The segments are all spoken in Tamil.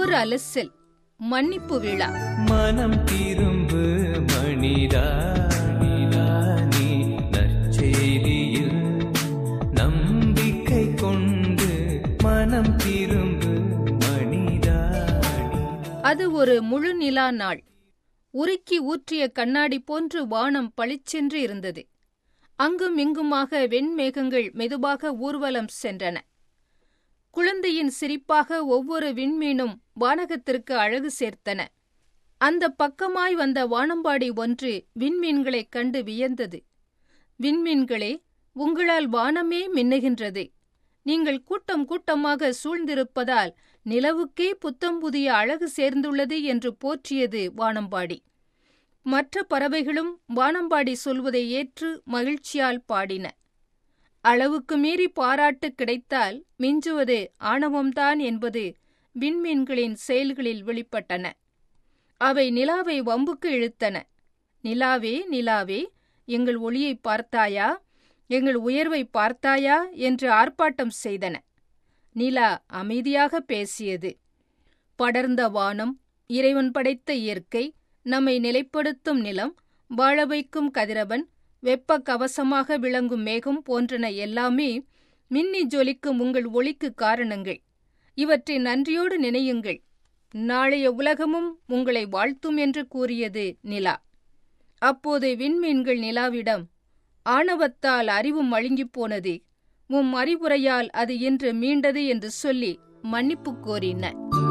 ஒரு அலசல் மன்னிப்பு விழா மனம் திரும்பு மணிடா நிலா நீ நற்செய்தியில் நம்பிக்கை கொண்டு மனம் திரும்பு மணிடா அது ஒரு முழு நிலா நாள் உருக்கி ஊற்றிய கண்ணாடி போன்று வானம் பளிச்சென்று இருந்தது அங்கும் இங்குமாக வெண்மேகங்கள் மெதுவாக ஊர்வலம் சென்றன குழந்தையின் சிரிப்பாக ஒவ்வொரு விண்மீனும் வானகத்திற்கு அழகு சேர்த்தன அந்த பக்கமாய் வந்த வானம்பாடி ஒன்று விண்மீன்களைக் கண்டு வியந்தது விண்மீன்களே உங்களால் வானமே மின்னுகின்றது நீங்கள் கூட்டம் கூட்டமாக சூழ்ந்திருப்பதால் நிலவுக்கே புத்தம் புதிய அழகு சேர்ந்துள்ளது என்று போற்றியது வானம்பாடி மற்ற பறவைகளும் வானம்பாடி சொல்வதை ஏற்று மகிழ்ச்சியால் பாடின அளவுக்கு மீறி பாராட்டு கிடைத்தால் மிஞ்சுவது ஆணவம்தான் என்பது விண்மீன்களின் செயல்களில் வெளிப்பட்டன அவை நிலாவை வம்புக்கு இழுத்தன நிலாவே நிலாவே எங்கள் ஒளியை பார்த்தாயா எங்கள் உயர்வை பார்த்தாயா என்று ஆர்ப்பாட்டம் செய்தன நிலா அமைதியாக பேசியது படர்ந்த வானம் இறைவன் படைத்த இயற்கை நம்மை நிலைப்படுத்தும் நிலம் வாழ வைக்கும் கதிரவன் வெப்ப கவசமாக விளங்கும் மேகம் போன்றன எல்லாமே மின்னி ஜொலிக்கும் உங்கள் ஒளிக்கு காரணங்கள் இவற்றை நன்றியோடு நினையுங்கள் நாளைய உலகமும் உங்களை வாழ்த்தும் என்று கூறியது நிலா அப்போது விண்மீன்கள் நிலாவிடம் ஆணவத்தால் அறிவு மழுங்கிப் போனது உம் அறிவுரையால் அது இன்று மீண்டது என்று சொல்லி மன்னிப்பு கோரின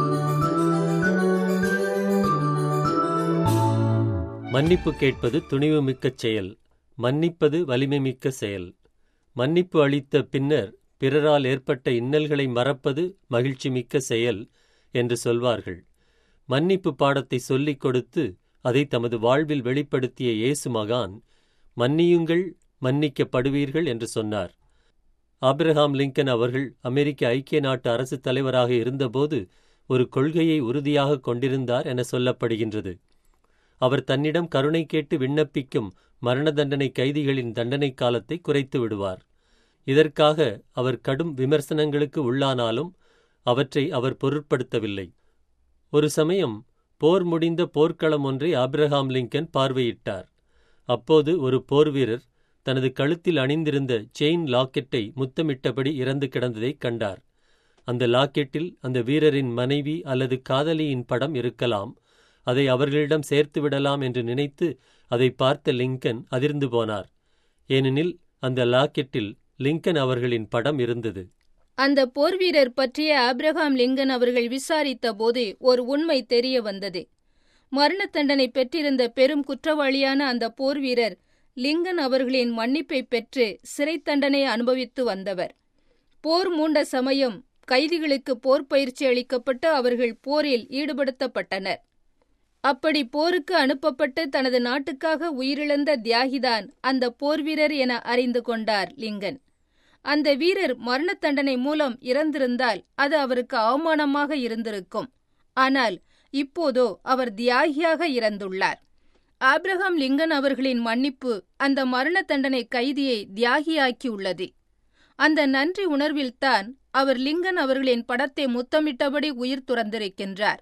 மன்னிப்பு கேட்பது துணிவுமிக்க செயல் மன்னிப்பது வலிமைமிக்க செயல் மன்னிப்பு அளித்த பின்னர் பிறரால் ஏற்பட்ட இன்னல்களை மறப்பது மகிழ்ச்சிமிக்க செயல் என்று சொல்வார்கள் மன்னிப்பு பாடத்தை சொல்லிக் கொடுத்து அதை தமது வாழ்வில் வெளிப்படுத்திய இயேசு மகான் மன்னியுங்கள் மன்னிக்கப்படுவீர்கள் என்று சொன்னார் ஆபிரகாம் லிங்கன் அவர்கள் அமெரிக்க ஐக்கிய நாட்டு அரசுத் தலைவராக இருந்தபோது ஒரு கொள்கையை உறுதியாக கொண்டிருந்தார் என சொல்லப்படுகின்றது அவர் தன்னிடம் கருணை கேட்டு விண்ணப்பிக்கும் மரண தண்டனை கைதிகளின் தண்டனை காலத்தை குறைத்து விடுவார் இதற்காக அவர் கடும் விமர்சனங்களுக்கு உள்ளானாலும் அவற்றை அவர் பொருட்படுத்தவில்லை ஒரு சமயம் போர் முடிந்த போர்க்களம் ஒன்றை ஆபிரகாம் லிங்கன் பார்வையிட்டார் அப்போது ஒரு போர்வீரர் தனது கழுத்தில் அணிந்திருந்த செயின் லாக்கெட்டை முத்தமிட்டபடி இறந்து கிடந்ததைக் கண்டார் அந்த லாக்கெட்டில் அந்த வீரரின் மனைவி அல்லது காதலியின் படம் இருக்கலாம் அதை அவர்களிடம் சேர்த்து விடலாம் என்று நினைத்து அதை பார்த்த லிங்கன் அதிர்ந்து போனார் ஏனெனில் அந்த லாக்கெட்டில் லிங்கன் அவர்களின் படம் இருந்தது அந்த போர்வீரர் பற்றிய ஆபிரகாம் லிங்கன் அவர்கள் விசாரித்த போது ஒரு உண்மை தெரிய வந்தது மரண தண்டனை பெற்றிருந்த பெரும் குற்றவாளியான அந்த போர்வீரர் லிங்கன் அவர்களின் மன்னிப்பை பெற்று சிறை தண்டனை அனுபவித்து வந்தவர் போர் மூண்ட சமயம் கைதிகளுக்கு போர் பயிற்சி அளிக்கப்பட்டு அவர்கள் போரில் ஈடுபடுத்தப்பட்டனர் அப்படி போருக்கு அனுப்பப்பட்டு தனது நாட்டுக்காக உயிரிழந்த தியாகிதான் அந்த போர்வீரர் என அறிந்து கொண்டார் லிங்கன் அந்த வீரர் மரண தண்டனை மூலம் இறந்திருந்தால் அது அவருக்கு அவமானமாக இருந்திருக்கும் ஆனால் இப்போதோ அவர் தியாகியாக இறந்துள்ளார் ஆப்ரஹாம் லிங்கன் அவர்களின் மன்னிப்பு அந்த மரண தண்டனை கைதியை தியாகியாக்கியுள்ளது அந்த நன்றி உணர்வில்தான் அவர் லிங்கன் அவர்களின் படத்தை முத்தமிட்டபடி உயிர் துறந்திருக்கின்றார்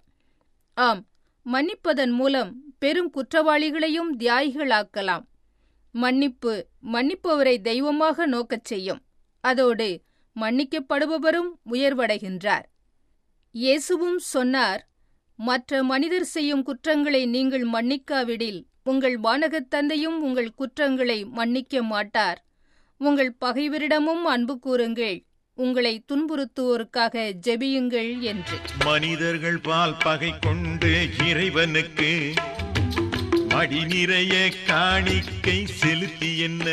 ஆம் மன்னிப்பதன் மூலம் பெரும் குற்றவாளிகளையும் தியாகிகளாக்கலாம் மன்னிப்பு மன்னிப்பவரை தெய்வமாக நோக்கச் செய்யும் அதோடு மன்னிக்கப்படுபவரும் உயர்வடைகின்றார் இயேசுவும் சொன்னார் மற்ற மனிதர் செய்யும் குற்றங்களை நீங்கள் மன்னிக்காவிடில் உங்கள் வானகத் தந்தையும் உங்கள் குற்றங்களை மன்னிக்க மாட்டார் உங்கள் பகைவரிடமும் அன்பு கூறுங்கள் உங்களை துன்புறுத்துவோருக்காக ஜெபியுங்கள் என்று மனிதர்கள் பால் பகை கொண்டு இறைவனுக்கு மடி நிறைய காணிக்கை செலுத்தி என்ன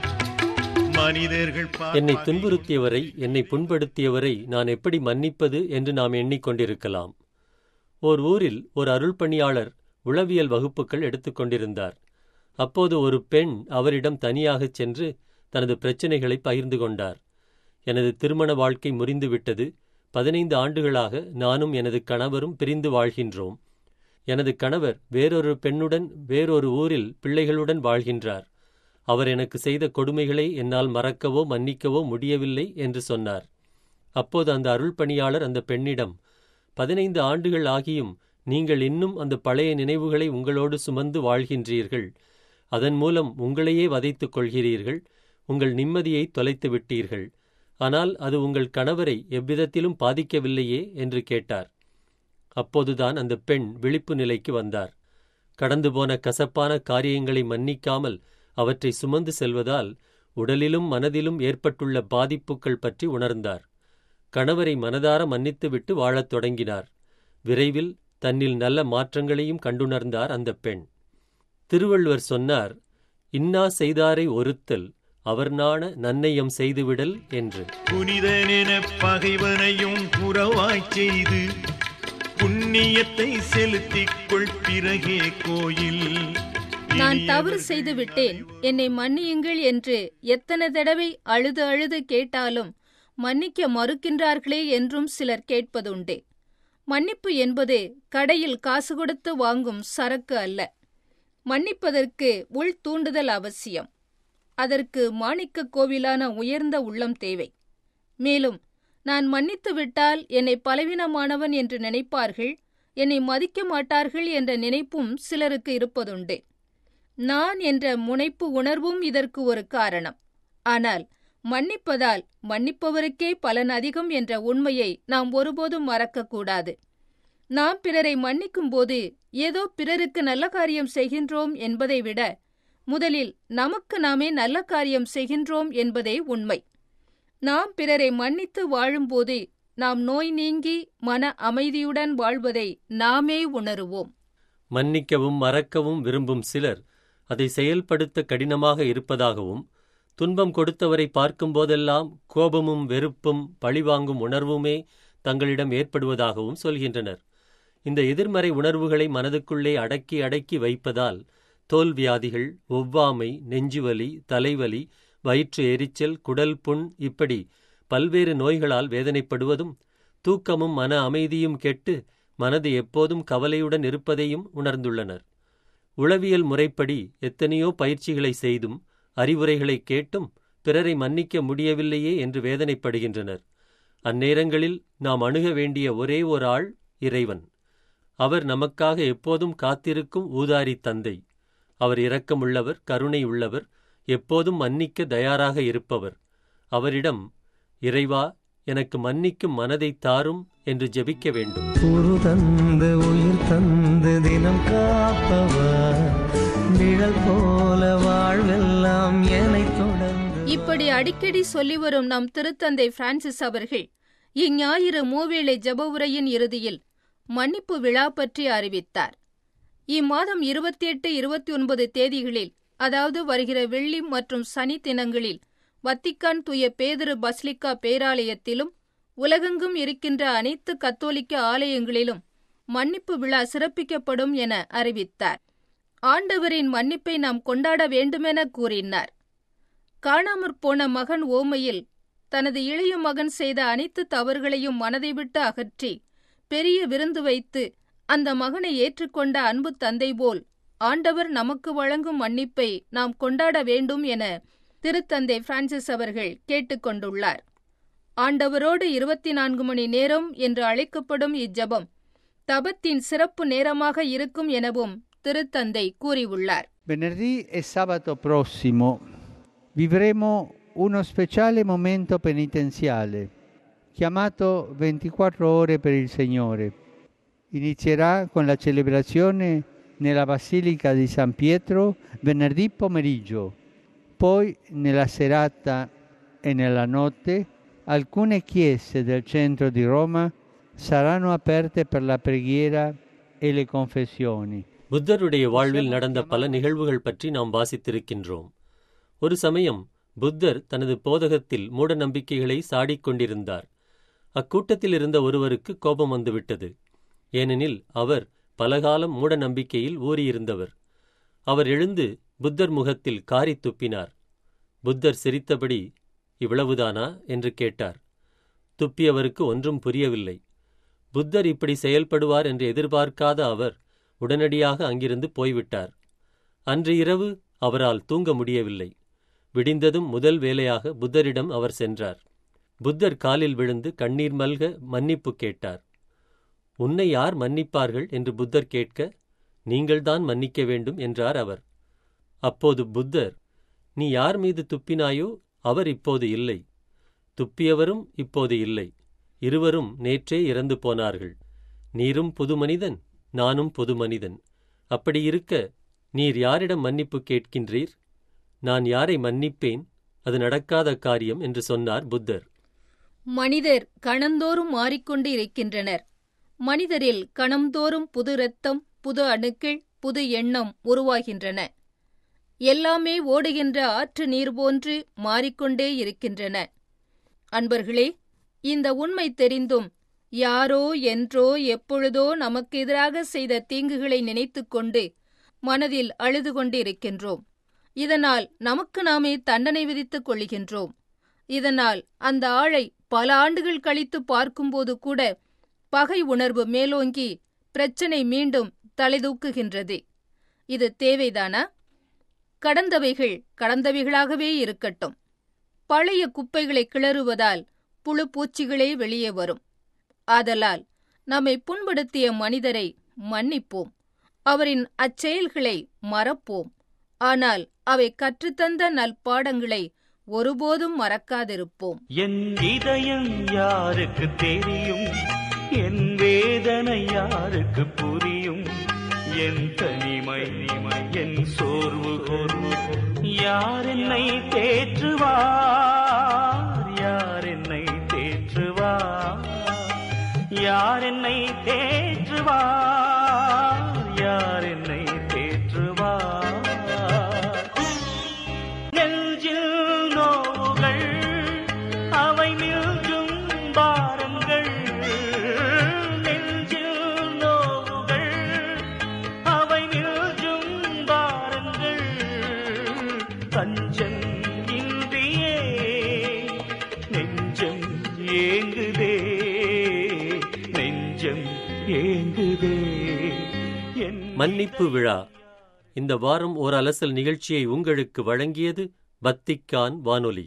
மனிதர்கள் பால் என்னை பகை துன்புறுத்தியவரை என்னை புண்படுத்தியவரை நான் எப்படி மன்னிப்பது என்று நாம் எண்ணிக்கொண்டிருக்கலாம் ஓர் ஊரில் ஒரு அருள் பணியாளர் உளவியல் வகுப்புகள் எடுத்துக்கொண்டிருந்தார் அப்போது ஒரு பெண் அவரிடம் தனியாகச் சென்று தனது பிரச்சனைகளை பகிர்ந்து கொண்டார் எனது திருமண வாழ்க்கை முறிந்துவிட்டது பதினைந்து ஆண்டுகளாக நானும் எனது கணவரும் பிரிந்து வாழ்கின்றோம் எனது கணவர் வேறொரு பெண்ணுடன் வேறொரு ஊரில் பிள்ளைகளுடன் வாழ்கின்றார் அவர் எனக்கு செய்த கொடுமைகளை என்னால் மறக்கவோ மன்னிக்கவோ முடியவில்லை என்று சொன்னார் அப்போது அந்த அருள் பணியாளர் அந்த பெண்ணிடம் பதினைந்து ஆண்டுகள் ஆகியும் நீங்கள் இன்னும் அந்த பழைய நினைவுகளை உங்களோடு சுமந்து வாழ்கின்றீர்கள் அதன் மூலம் உங்களையே வதைத்துக் கொள்கிறீர்கள் உங்கள் நிம்மதியை தொலைத்து விட்டீர்கள் ஆனால் அது உங்கள் கணவரை எவ்விதத்திலும் பாதிக்கவில்லையே என்று கேட்டார் அப்போதுதான் அந்த பெண் விழிப்பு நிலைக்கு வந்தார் கடந்து போன கசப்பான காரியங்களை மன்னிக்காமல் அவற்றை சுமந்து செல்வதால் உடலிலும் மனதிலும் ஏற்பட்டுள்ள பாதிப்புகள் பற்றி உணர்ந்தார் கணவரை மனதார மன்னித்துவிட்டு வாழத் தொடங்கினார் விரைவில் தன்னில் நல்ல மாற்றங்களையும் கண்டுணர்ந்தார் அந்த பெண் திருவள்ளுவர் சொன்னார் இன்னா செய்தாரை ஒருத்தல் அவர் நாண நன்னயம் செய்துவிடல் என்று புனிதனென பகைவனையும் புறவாய்ச் செய்து புண்ணியத்தை செலுத்திக் கொள் பிறகே கோயில் நான் தவறு செய்து விட்டேன் என்னை மன்னியுங்கள் என்று எத்தனை தடவை அழுது அழுது கேட்டாலும் மன்னிக்க மறுக்கின்றார்களே என்றும் சிலர் கேட்பதுண்டே மன்னிப்பு என்பது கடையில் காசு கொடுத்து வாங்கும் சரக்கு அல்ல மன்னிப்பதற்கு உள் தூண்டுதல் அவசியம் அதற்கு மாணிக்க கோவிலான உயர்ந்த உள்ளம் தேவை மேலும் நான் மன்னித்து விட்டால் என்னை பலவீனமானவன் என்று நினைப்பார்கள் என்னை மதிக்க மாட்டார்கள் என்ற நினைப்பும் சிலருக்கு இருப்பதுண்டு நான் என்ற முனைப்பு உணர்வும் இதற்கு ஒரு காரணம் ஆனால் மன்னிப்பதால் மன்னிப்பவருக்கே பலன் அதிகம் என்ற உண்மையை நாம் ஒருபோதும் மறக்கக்கூடாது நாம் பிறரை மன்னிக்கும் போது ஏதோ பிறருக்கு நல்ல காரியம் செய்கின்றோம் என்பதை விட முதலில் நமக்கு நாமே நல்ல காரியம் செய்கின்றோம் என்பதே உண்மை நாம் பிறரை மன்னித்து வாழும்போது நாம் நோய் நீங்கி மன அமைதியுடன் வாழ்வதை நாமே உணருவோம் மன்னிக்கவும் மறக்கவும் விரும்பும் சிலர் அதை செயல்படுத்த கடினமாக இருப்பதாகவும் துன்பம் கொடுத்தவரை பார்க்கும்போதெல்லாம் கோபமும் வெறுப்பும் பழிவாங்கும் உணர்வுமே தங்களிடம் ஏற்படுவதாகவும் சொல்கின்றனர் இந்த எதிர்மறை உணர்வுகளை மனதுக்குள்ளே அடக்கி அடக்கி வைப்பதால் தோல்வியாதிகள் ஒவ்வாமை நெஞ்சுவலி தலைவலி வயிற்று எரிச்சல் குடல் புண் இப்படி பல்வேறு நோய்களால் வேதனைப்படுவதும் தூக்கமும் மன அமைதியும் கெட்டு மனது எப்போதும் கவலையுடன் இருப்பதையும் உணர்ந்துள்ளனர் உளவியல் முறைப்படி எத்தனையோ பயிற்சிகளை செய்தும் அறிவுரைகளை கேட்டும் பிறரை மன்னிக்க முடியவில்லையே என்று வேதனைப்படுகின்றனர் அந்நேரங்களில் நாம் அணுக வேண்டிய ஒரே ஒரு ஆள் இறைவன் அவர் நமக்காக எப்போதும் காத்திருக்கும் ஊதாரி தந்தை அவர் இரக்கமுள்ளவர் கருணை உள்ளவர் எப்போதும் மன்னிக்க தயாராக இருப்பவர் அவரிடம் இறைவா எனக்கு மன்னிக்கும் மனதை தாரும் என்று ஜெபிக்க வேண்டும் உரு தந்து உயிர் தந்து தினம் காப்பவர் நிழல் போல வாழ்வெல்லாம் என்னை தொடர்ந்து இப்படி அடிக்கடி சொல்லி வரும் நம் திருத்தந்தை பிரான்சிஸ் அவர்கள் இஞ்ஞாயிறு மூவேளை ஜெப உரையின் இறுதியில் மன்னிப்பு விழா பற்றி அறிவித்தார் இம்மாதம் இருபத்தி எட்டு இருபத்தி ஒன்பது தேதிகளில் அதாவது வருகிற வெள்ளி மற்றும் சனி தினங்களில் வத்திக்கான் தூய பேதுரு பஸ்லிக்கா பேராலயத்திலும் உலகெங்கும் இருக்கின்ற அனைத்து கத்தோலிக்க ஆலயங்களிலும் மன்னிப்பு விழா சிறப்பிக்கப்படும் என அறிவித்தார் ஆண்டவரின் மன்னிப்பை நாம் கொண்டாட வேண்டுமென கூறினார் காணாமற் போன மகன் ஓமையில் தனது இளைய மகன் செய்த அனைத்து தவறுகளையும் மனதை விட்டு அகற்றி பெரிய விருந்து வைத்து அந்த மகனை ஏற்றுக்கொண்ட அன்பு தந்தை போல் ஆண்டவர் நமக்கு வழங்கும் மன்னிப்பை நாம் கொண்டாட வேண்டும் என திருத்தந்தை பிரான்சிஸ் அவர்கள் கேட்டுக்கொண்டுள்ளார் ஆண்டவரோடு இருபத்தி நான்கு மணி நேரம் என்று அழைக்கப்படும் இஜெபம் தபத்தின் சிறப்பு நேரமாக இருக்கும் எனவும் திருத்தந்தை கூறியுள்ளார் Venerdì e sabato prossimo vivremo uno speciale momento penitenziale chiamato 24 ore per il Signore. Inizierà con la celebrazione nella Basilica di San Pietro venerdì pomeriggio, poi nella serata e nella notte alcune chiese del centro di Roma saranno aperte per la preghiera e le confessioni. புத்தருடைய வாழ்வில் நடந்த பல நிகழ்வுகள் பற்றி நாம் வாசித்திருக்கின்றோம் ஒரு சமயம் புத்தர் தனது போதகத்தில் மூட நம்பிக்கைகளை சாடிக் கொண்டிருந்தார் அக்கூட்டத்தில் இருந்த ஒருவருக்கு கோபம் வந்துவிட்டது ஏனெனில் அவர் பலகாலம் மூட நம்பிக்கையில் ஊறியிருந்தவர் அவர் எழுந்து புத்தர் முகத்தில் காரி துப்பினார் புத்தர் சிரித்தபடி இவ்வளவுதானா என்று கேட்டார் துப்பியவருக்கு ஒன்றும் புரியவில்லை புத்தர் இப்படி செயல்படுவார் என்று எதிர்பார்க்காத அவர் உடனடியாக அங்கிருந்து போய்விட்டார் அன்று இரவு அவரால் தூங்க முடியவில்லை விடிந்ததும் முதல் வேலையாக புத்தரிடம் அவர் சென்றார் புத்தர் காலில் விழுந்து கண்ணீர் மல்க மன்னிப்பு கேட்டார் உன்னை யார் மன்னிப்பார்கள் என்று புத்தர் கேட்க நீங்கள்தான் மன்னிக்க வேண்டும் என்றார் அவர் அப்போது புத்தர் நீ யார் மீது துப்பினாயோ அவர் இப்போது இல்லை துப்பியவரும் இப்போது இல்லை இருவரும் நேற்றே இறந்து போனார்கள் நீரும் புது மனிதன் நானும் புது மனிதன் அப்படி இருக்க நீர் யாரிடம் மன்னிப்பு கேட்கின்றீர் நான் யாரை மன்னிப்பேன் அது நடக்காத காரியம் என்று சொன்னார் புத்தர் மனிதர் கணந்தோறும் மாறிக்கொண்டு இருக்கின்றனர் மனிதரில் கணம்தோறும் புது இரத்தம் புது அணுக்கள் புது எண்ணம் உருவாகின்றன எல்லாமே ஓடுகின்ற ஆற்று நீர் போன்று மாறிக்கொண்டே இருக்கின்றன அன்பர்களே இந்த உண்மை தெரிந்தும் யாரோ என்றோ எப்பொழுதோ நமக்கு எதிராக செய்த தீங்குகளை நினைத்துக்கொண்டு மனதில் அழுது கொண்டிருக்கின்றோம் இதனால் நமக்கு நாமே தண்டனை விதித்துக் கொள்கின்றோம் இதனால் அந்த ஆளை பல ஆண்டுகள் கழித்து பார்க்கும்போது கூட பகை உணர்வு மேலோங்கி பிரச்சனை மீண்டும் தலைதூக்குகின்றது இது தேவைதானா கடந்தவைகள் கடந்தவைகளாகவே இருக்கட்டும் பழைய குப்பைகளை கிளறுவதால் புழு பூச்சிகளே வெளியே வரும் ஆதலால் நம்மை புண்படுத்திய மனிதரை மன்னிப்போம் அவரின் அச்செயல்களை மறப்போம் ஆனால் அவை கற்றுத்தந்த நல்பாடங்களை ஒருபோதும் மறக்காதிருப்போம் என் இதயம் யாருக்கு தெரியும் என் வேதனை யாருக்கு புரியும் என் தனிமை என் சோர்வு யார் என்னை தேற்றுவார் யார் என்னை தேற்றுவார் யார் என்னை தேற்றுவார் யார் என்னை தேற்றுவார் நெஞ்சில் நோவுகள் அவை மில்கும் பாரங்கள் நெஞ்சில் நோவுகள் அவை மில்கும் பாரங்கள் தஞ்சம் இன்றியே நெஞ்சம் ஏங்குதே நெஞ்சம் ஏங்குதே என் மன்னிப்பு விழா இந்த வாரம் ஓர் அலசல் நிகழ்ச்சியை உங்களுக்கு வழங்கியது வத்திக்கான் வானொலி